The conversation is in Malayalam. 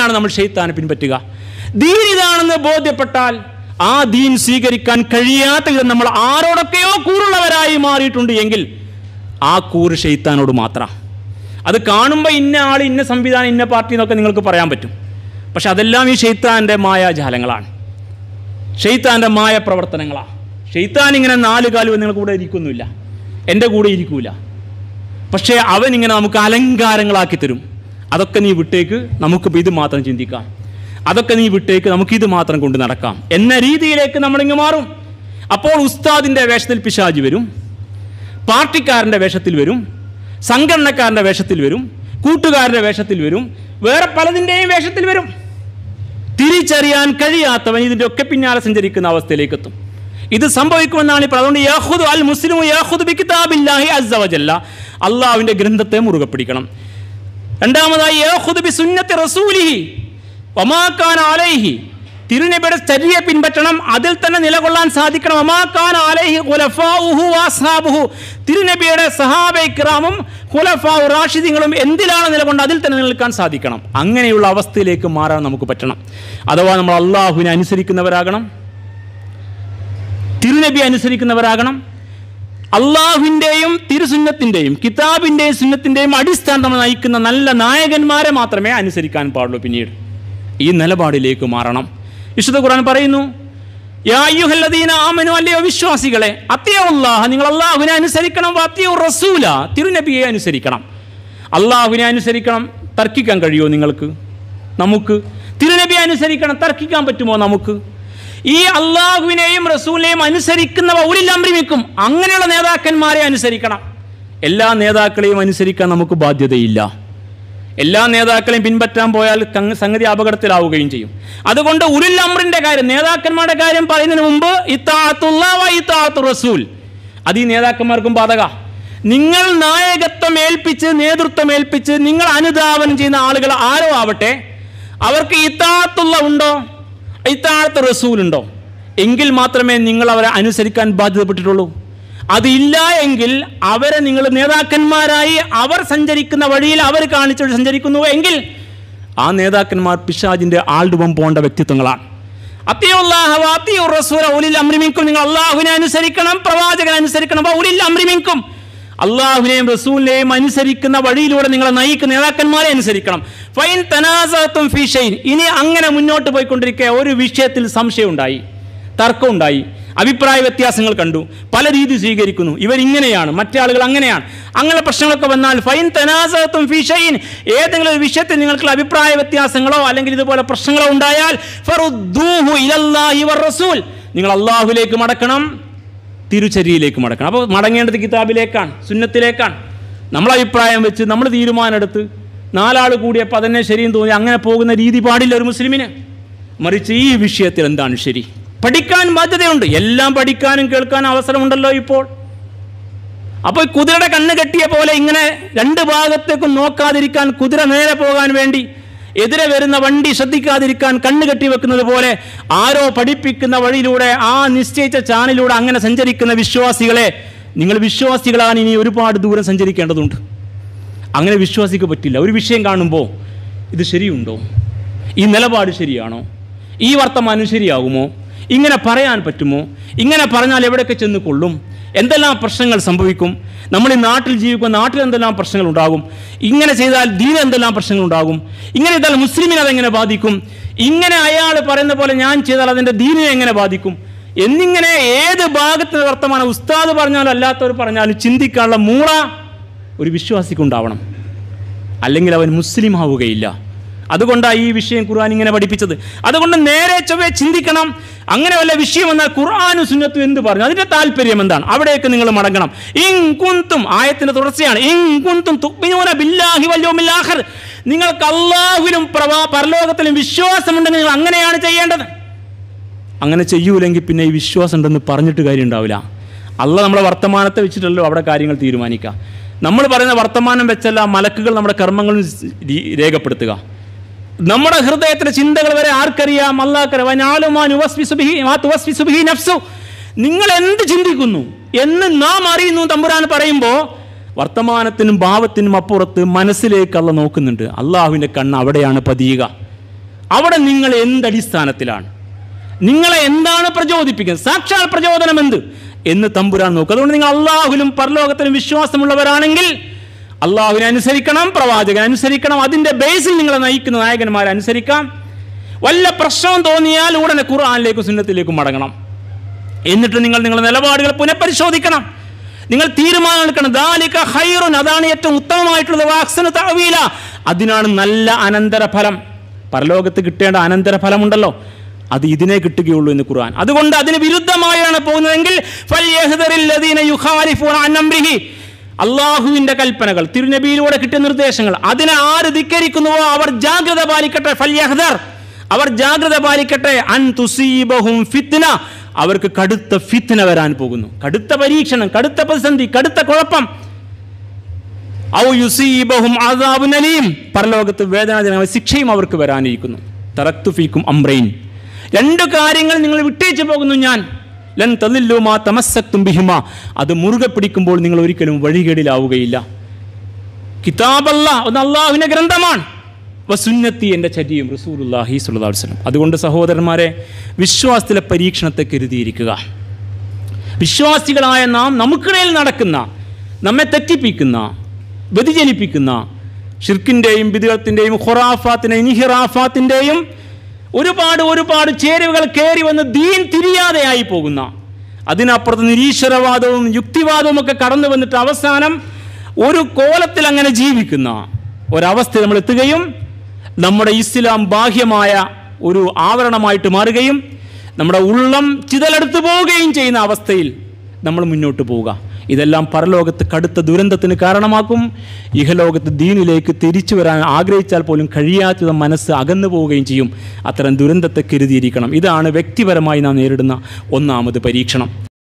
എന്തിനാണ് നമ്മൾ ഷെയ്ത്താനെ പിൻപറ്റുക ദീൻ ഇതാണെന്ന് ബോധ്യപ്പെട്ടാൽ ആ ദീൻ സ്വീകരിക്കാൻ കഴിയാത്ത വിധം നമ്മൾ ആരോടൊക്കെയോ കൂറുള്ളവരായി മാറിയിട്ടുണ്ട് എങ്കിൽ ആ കൂറ് ഷെയ്ത്താനോട് മാത്രം അത് കാണുമ്പോൾ ഇന്ന ആൾ ഇന്ന സംവിധാനം ഇന്ന പാർട്ടി എന്നൊക്കെ നിങ്ങൾക്ക് പറയാൻ പറ്റും പക്ഷെ അതെല്ലാം ഈ ഷെയ്ത്താൻ്റെ മായാജാലങ്ങളാണ് ഷെയ്ത്താൻ്റെ മായ പ്രവർത്തനങ്ങളാണ് ഷെയ്ത്താൻ ഇങ്ങനെ നാല് കാലും നിങ്ങൾ കൂടെ ഇരിക്കുന്നില്ല എൻ്റെ കൂടെ ഇരിക്കൂല പക്ഷേ അവൻ ഇങ്ങനെ നമുക്ക് അലങ്കാരങ്ങളാക്കി തരും അതൊക്കെ നീ വിട്ടേക്ക് നമുക്കിപ്പോൾ ഇത് മാത്രം ചിന്തിക്കാം അതൊക്കെ നീ വിട്ടേക്ക് നമുക്കിത് മാത്രം കൊണ്ട് നടക്കാം എന്ന രീതിയിലേക്ക് നമ്മളിങ്ങ് മാറും അപ്പോൾ ഉസ്താദിൻ്റെ വേഷത്തിൽ പിശാജ് വരും പാർട്ടിക്കാരൻ്റെ വേഷത്തിൽ വരും സംഘടനക്കാരൻ്റെ വേഷത്തിൽ വരും കൂട്ടുകാരൻ്റെ വേഷത്തിൽ വരും വേറെ പലതിൻ്റെയും വേഷത്തിൽ വരും തിരിച്ചറിയാൻ കഴിയാത്തവൻ ഇതിൻ്റെ ഒക്കെ പിന്നാലെ സഞ്ചരിക്കുന്ന അവസ്ഥയിലേക്ക് എത്തും ഇത് സംഭവിക്കുമെന്നാണ് ഇപ്പോൾ അതുകൊണ്ട് യാഹുദ് അൽ മുസ്ലിം യാഹുദ് ബി കിതാബില്ലാഹി അസ്സവജല്ല അള്ളാഹുവിൻ്റെ ഗ്രന്ഥത്തെ മുറുകെ പിടിക്കണം രണ്ടാമതായി യാഹുദ് ബി സുന്നത്തി റസൂലിഹി വമാക്കാൻ അലൈഹി തിരുനബിയുടെ ചര്യ പിൻപറ്റണം അതിൽ തന്നെ നിലകൊള്ളാൻ സാധിക്കണം വമാക്കാൻ അലൈഹി ഖുലഫാഉഹു വഅസ്ഹാബുഹു തിരുനബിയുടെ സഹാബെ കിറാമും ഖുലഫാഉ റാഷിദീങ്ങളും എന്തിലാണ് നിലകൊണ്ട് അതിൽ തന്നെ നിൽക്കാൻ സാധിക്കണം അങ്ങനെയുള്ള അവസ്ഥയിലേക്ക് മാറാൻ നമുക്ക് പറ്റണം അഥവാ നമ്മൾ അള്ളാഹുവിനെ അനുസരിക്കുന്നവരാകണം തിരുനബി അനുസരിക്കുന്നവരാകണം അള്ളാഹുവിൻ്റെയും തിരുസുന്നത്തിൻ്റെയും കിതാബിൻ്റെയും സുന്നത്തിൻ്റെയും അടിസ്ഥാനം നമ്മൾ നയിക്കുന്ന നല്ല നായകന്മാരെ മാത്രമേ അനുസരിക്കാൻ പാടുള്ളൂ പിന്നീട് ഈ നിലപാടിലേക്ക് മാറണം വിശുദ്ധ ഖുർആൻ പറയുന്നു യാ അയ്യുഹല്ലദീന ആമനു അല്ലയോ വിശ്വാസികളെ അത്തിയുള്ളാഹ നിങ്ങൾ അള്ളാഹുവിനെ അനുസരിക്കണം അത്തിയു റസൂല തിരുനബിയെ അനുസരിക്കണം അള്ളാഹുവിനെ അനുസരിക്കണം തർക്കിക്കാൻ കഴിയുമോ നിങ്ങൾക്ക് നമുക്ക് തിരുനബിയെ അനുസരിക്കണം തർക്കിക്കാൻ പറ്റുമോ നമുക്ക് ഈ അള്ളാഹുവിനെയും റസൂലിനെയും അനുസരിക്കുന്നവ ഉരിലംബ്രിമിക്കും അങ്ങനെയുള്ള നേതാക്കന്മാരെ അനുസരിക്കണം എല്ലാ നേതാക്കളെയും അനുസരിക്കാൻ നമുക്ക് ബാധ്യതയില്ല എല്ലാ നേതാക്കളെയും പിൻപറ്റാൻ പോയാൽ കങ് സംഗതി അപകടത്തിലാവുകയും ചെയ്യും അതുകൊണ്ട് ഉരുൽ അമ്രിന്റെ കാര്യം നേതാക്കന്മാരുടെ കാര്യം പറയുന്നതിന് മുമ്പ് ഇത്താത്തുള്ള ഇത്താത്തു റസൂൽ അത് ഈ നേതാക്കന്മാർക്കും ബാധക നിങ്ങൾ നായകത്വം ഏൽപ്പിച്ച് നേതൃത്വം ഏൽപ്പിച്ച് നിങ്ങൾ അനുധാവനം ചെയ്യുന്ന ആളുകൾ ആരോ ആവട്ടെ അവർക്ക് ഇത്താത്തുള്ള ഉണ്ടോ ഇത്താഴത്ത് റസൂലുണ്ടോ എങ്കിൽ മാത്രമേ നിങ്ങൾ അവരെ അനുസരിക്കാൻ ബാധ്യതപ്പെട്ടിട്ടുള്ളൂ അതില്ല എങ്കിൽ അവരെ നിങ്ങൾ നേതാക്കന്മാരായി അവർ സഞ്ചരിക്കുന്ന വഴിയിൽ അവർ കാണിച്ചു സഞ്ചരിക്കുന്നു എങ്കിൽ ആ നേതാക്കന്മാർ പിശാജിന്റെ ആൾരൂപം പോണ്ട വ്യക്തിത്വങ്ങളാണ് അത്തിയുള്ളാഹ അത്തിയു റസൂല ഉലിൽ അമ്രിമിൻകും നിങ്ങൾ അള്ളാഹുവിനെ അനുസരിക്കണം പ്രവാചകനെ അനുസരിക്കണം ഉലിൽ അമ്രിമിൻകും അള്ളാഹുവിനെയും റസൂലിനെയും അനുസരിക്കുന്ന വഴിയിലൂടെ നിങ്ങളെ നയിക്കുന്ന നേതാക്കന്മാരെ അനുസരിക്കണം ഫൈൻ തനാസത്തും ഫിഷൈൻ ഇനി അങ്ങനെ മുന്നോട്ട് പോയിക്കൊണ്ടിരിക്കുക ഒരു വിഷയത്തിൽ സംശയം ഉണ്ടായി തർക്കം ഉണ്ടായി അഭിപ്രായ വ്യത്യാസങ്ങൾ കണ്ടു പല രീതി സ്വീകരിക്കുന്നു ഇവരിങ്ങനെയാണ് മറ്റേ ആളുകൾ അങ്ങനെയാണ് അങ്ങനെ പ്രശ്നങ്ങളൊക്കെ വന്നാൽ ഫൈൻ തനാസത്തും ഫിഷൈൻ ഏതെങ്കിലും ഒരു വിഷയത്തിൽ നിങ്ങൾക്ക് അഭിപ്രായ വ്യത്യാസങ്ങളോ അല്ലെങ്കിൽ ഇതുപോലെ പ്രശ്നങ്ങളോ ഉണ്ടായാൽ ഫറുദ്ദൂഹു ഇലല്ലാഹി വർ റസൂൽ നിങ്ങൾ അള്ളാഹുലേക്ക് മടക്കണം തിരുചര്യയിലേക്ക് മടക്കണം അപ്പോൾ മടങ്ങേണ്ടത് കിതാബിലേക്കാണ് സുന്നത്തിലേക്കാണ് നമ്മൾ അഭിപ്രായം വെച്ച് നമ്മൾ തീരുമാനമെടുത്ത് നാലാൾ കൂടിയപ്പോൾ അതന്നെ ശരിയെന്ന് തോന്നി അങ്ങനെ പോകുന്ന രീതി പാടില്ല ഒരു മുസ്ലിമിന് മറിച്ച് ഈ വിഷയത്തിൽ എന്താണ് ശരി പഠിക്കാൻ ബാധ്യതയുണ്ട് എല്ലാം പഠിക്കാനും കേൾക്കാനും അവസരമുണ്ടല്ലോ ഇപ്പോൾ അപ്പോൾ ഈ കുതിരയുടെ കണ്ണ് കെട്ടിയ പോലെ ഇങ്ങനെ രണ്ട് ഭാഗത്തേക്കും നോക്കാതിരിക്കാൻ കുതിര നേരെ പോകാൻ വേണ്ടി എതിരെ വരുന്ന വണ്ടി ശ്രദ്ധിക്കാതിരിക്കാൻ കണ്ണ് കെട്ടി വെക്കുന്നത് പോലെ ആരോ പഠിപ്പിക്കുന്ന വഴിയിലൂടെ ആ നിശ്ചയിച്ച ചാനലിലൂടെ അങ്ങനെ സഞ്ചരിക്കുന്ന വിശ്വാസികളെ നിങ്ങൾ വിശ്വാസികളാണ് ഇനി ഒരുപാട് ദൂരം സഞ്ചരിക്കേണ്ടതുണ്ട് അങ്ങനെ വിശ്വാസിക്ക് പറ്റില്ല ഒരു വിഷയം കാണുമ്പോൾ ഇത് ശരിയുണ്ടോ ഈ നിലപാട് ശരിയാണോ ഈ വർത്തമാനം ശരിയാകുമോ ഇങ്ങനെ പറയാൻ പറ്റുമോ ഇങ്ങനെ പറഞ്ഞാൽ എവിടെയൊക്കെ ചെന്ന് കൊള്ളും എന്തെല്ലാം പ്രശ്നങ്ങൾ സംഭവിക്കും നമ്മൾ ഈ നാട്ടിൽ ജീവിക്കുന്ന നാട്ടിൽ എന്തെല്ലാം പ്രശ്നങ്ങൾ ഉണ്ടാകും ഇങ്ങനെ ചെയ്താൽ ദീന എന്തെല്ലാം പ്രശ്നങ്ങൾ ഉണ്ടാകും ഇങ്ങനെ ചെയ്താൽ മുസ്ലിമിനെ അതെങ്ങനെ ബാധിക്കും ഇങ്ങനെ അയാൾ പറയുന്ന പോലെ ഞാൻ ചെയ്താൽ അതിൻ്റെ ദീനിനെ എങ്ങനെ ബാധിക്കും എന്നിങ്ങനെ ഏത് ഭാഗത്തിന് വർത്തമാനം ഉസ്താദ് പറഞ്ഞാലും അല്ലാത്തവർ പറഞ്ഞാലും ചിന്തിക്കാനുള്ള മൂള ഒരു വിശ്വാസിക്കുണ്ടാവണം അല്ലെങ്കിൽ അവൻ മുസ്ലിം ആവുകയില്ല അതുകൊണ്ടാണ് ഈ വിഷയം ഖുർആൻ ഇങ്ങനെ പഠിപ്പിച്ചത് അതുകൊണ്ട് നേരെ ചൊവ്വേ ചിന്തിക്കണം അങ്ങനെ വല്ല വിഷയം എന്നാൽ ഖുർആാനും സുന്നത്തും എന്ത് പറഞ്ഞു അതിന്റെ താല്പര്യം എന്താണ് അവിടേക്ക് നിങ്ങൾ മടങ്ങണം ഇൻ കുന്തും ആയത്തിന്റെ തുടർച്ചയാണ് ഇൻ കുന്തും തുക്മിനൂന ബില്ലാഹി വൽ യൗമിൽ ആഖിർ നിങ്ങൾക്ക് അള്ളാഹുവിലും പ്രവാ പരലോകത്തിലും വിശ്വാസമുണ്ടെങ്കിൽ നിങ്ങൾ അങ്ങനെയാണ് ചെയ്യേണ്ടത് അങ്ങനെ ചെയ്യൂലെങ്കിൽ പിന്നെ ഈ വിശ്വാസം ഉണ്ടെന്ന് പറഞ്ഞിട്ട് കാര്യം ഉണ്ടാവില്ല അല്ല നമ്മളെ വർത്തമാനത്തെ വെച്ചിട്ടല്ലോ അവിടെ കാര്യങ്ങൾ തീരുമാനിക്കുക നമ്മൾ പറയുന്ന വർത്തമാനം വെച്ചല്ല മലക്കുകൾ നമ്മുടെ കർമ്മങ്ങൾ രീ- രേഖപ്പെടുത്തുക നമ്മുടെ ഹൃദയത്തിലെ ചിന്തകൾ വരെ ആർക്കറിയാം അള്ളാഹ് നിങ്ങൾ എന്ത് ചിന്തിക്കുന്നു എന്ന് നാം അറിയുന്നു തമ്പുരാൻ പറയുമ്പോൾ വർത്തമാനത്തിനും ഭാവത്തിനും അപ്പുറത്ത് മനസ്സിലേക്ക് അല്ല നോക്കുന്നുണ്ട് അള്ളാഹുവിൻ്റെ കണ്ണ് അവിടെയാണ് പതിയുക അവിടെ നിങ്ങൾ എന്തടിസ്ഥാനത്തിലാണ് നിങ്ങളെ എന്താണ് പ്രചോദിപ്പിക്കുന്നത് സാക്ഷാൽ പ്രചോദനം എന്ത് എന്ന് തമ്പുരാൻ നോക്കുക അതുകൊണ്ട് നിങ്ങൾ അള്ളാഹുലും പരലോകത്തിലും വിശ്വാസമുള്ളവരാണെങ്കിൽ അള്ളാഹുവിനെ അനുസരിക്കണം പ്രവാചകനെ അനുസരിക്കണം അതിൻ്റെ ബേസിൽ നിങ്ങളെ നയിക്കുന്ന നായകന്മാരെ അനുസരിക്കാം വല്ല പ്രശ്നവും തോന്നിയാൽ ഉടനെ ഖുർആാനിലേക്കും സുന്നത്തിലേക്കും മടങ്ങണം എന്നിട്ട് നിങ്ങൾ നിങ്ങളുടെ നിലപാടുകൾ പുനഃപരിശോധിക്കണം നിങ്ങൾ തീരുമാനം എടുക്കണം ദാലിക ഹൈറുൻ അതാണ് ഏറ്റവും ഉത്തമമായിട്ടുള്ളത് വാക്സന താവീല അതിനാണ് നല്ല അനന്തരഫലം പരലോകത്ത് കിട്ടേണ്ട അനന്തരഫലമുണ്ടല്ലോ അത് ഇതിനെ കിട്ടുകയുള്ളൂ എന്ന് ഖുർആൻ അതുകൊണ്ട് അതിന് വിരുദ്ധമായാണ് പോകുന്നതെങ്കിൽ ഫൽയഹ്ദറില്ലദീന യുഖാലിഫൂന അൻ അംരിഹി അള്ളാഹുവിന്റെ കൽപ്പനകൾ തിരുനബിയിലൂടെ കിട്ടിയ നിർദ്ദേശങ്ങൾ അതിനെ ആര് ധിക്കരിക്കുന്നുവോ അവർ ജാഗ്രത പാലിക്കട്ടെ ഫൽയഹ്ദർ അവർ ജാഗ്രത പാലിക്കട്ടെ അൻ തുസീബഹും ഫിത്ന അവർക്ക് കടുത്ത ഫിത്ന വരാൻ പോകുന്നു കടുത്ത പരീക്ഷണം കടുത്ത പ്രതിസന്ധി കടുത്ത കുഴപ്പം ഔ യുസീബഹും അദാബുൻ അലീം പരലോകത്ത് വേദനാജനകമായ ശിക്ഷയും അവർക്ക് വരാനിരിക്കുന്നു തറക്തു ഫീക്കും അംറൈൻ രണ്ട് കാര്യങ്ങൾ നിങ്ങൾ വിട്ടേച്ചു പോകുന്നു ഞാൻ ലൻ തന്നില്ലുമാ തമസ്സക്തും ബിഹിമ അത് മുറുകെ പിടിക്കുമ്പോൾ നിങ്ങൾ ഒരിക്കലും വഴികേടിലാവുകയില്ല കിതാബല്ല ഒന്ന് അള്ളാഹുവിൻ്റെ ഗ്രന്ഥമാണ് വസുന്നത്തി എൻ്റെ ചരിയും റസൂലുല്ലാഹി സ്വല്ലല്ലാഹു അലൈഹി വസല്ലം അതുകൊണ്ട് സഹോദരന്മാരെ വിശ്വാസത്തിലെ പരീക്ഷണത്തെ കരുതിയിരിക്കുക വിശ്വാസികളായ നാം നമുക്കിടയിൽ നടക്കുന്ന നമ്മെ തെറ്റിപ്പിക്കുന്ന വ്യതിചലിപ്പിക്കുന്ന ഷിർക്കിൻ്റെയും ബിദുകത്തിൻ്റെയും ഖുറാഫാത്തിൻ്റെയും ഇൻഹിറാഫാത്തിൻ്റെയും ഒരുപാട് ഒരുപാട് ചേരുവകൾ കയറി വന്ന് ദീൻ തിരിയാതെയായി പോകുന്ന അതിനപ്പുറത്ത് നിരീശ്വരവാദവും യുക്തിവാദവും ഒക്കെ കടന്നു വന്നിട്ട് അവസാനം ഒരു കോലത്തിൽ അങ്ങനെ ജീവിക്കുന്ന ഒരവസ്ഥ നമ്മൾ എത്തുകയും നമ്മുടെ ഇസ്ലാം ബാഹ്യമായ ഒരു ആവരണമായിട്ട് മാറുകയും നമ്മുടെ ഉള്ളം ചിതലെടുത്തു പോവുകയും ചെയ്യുന്ന അവസ്ഥയിൽ നമ്മൾ മുന്നോട്ട് പോവുക ഇതെല്ലാം പരലോകത്ത് കടുത്ത ദുരന്തത്തിന് കാരണമാക്കും ഇഹലോകത്ത് ദീനിലേക്ക് തിരിച്ചു വരാൻ ആഗ്രഹിച്ചാൽ പോലും കഴിയാത്തത് മനസ്സ് അകന്നു പോവുകയും ചെയ്യും അത്തരം ദുരന്തത്തെ കരുതിയിരിക്കണം ഇതാണ് വ്യക്തിപരമായി നാം നേരിടുന്ന ഒന്നാമത് പരീക്ഷണം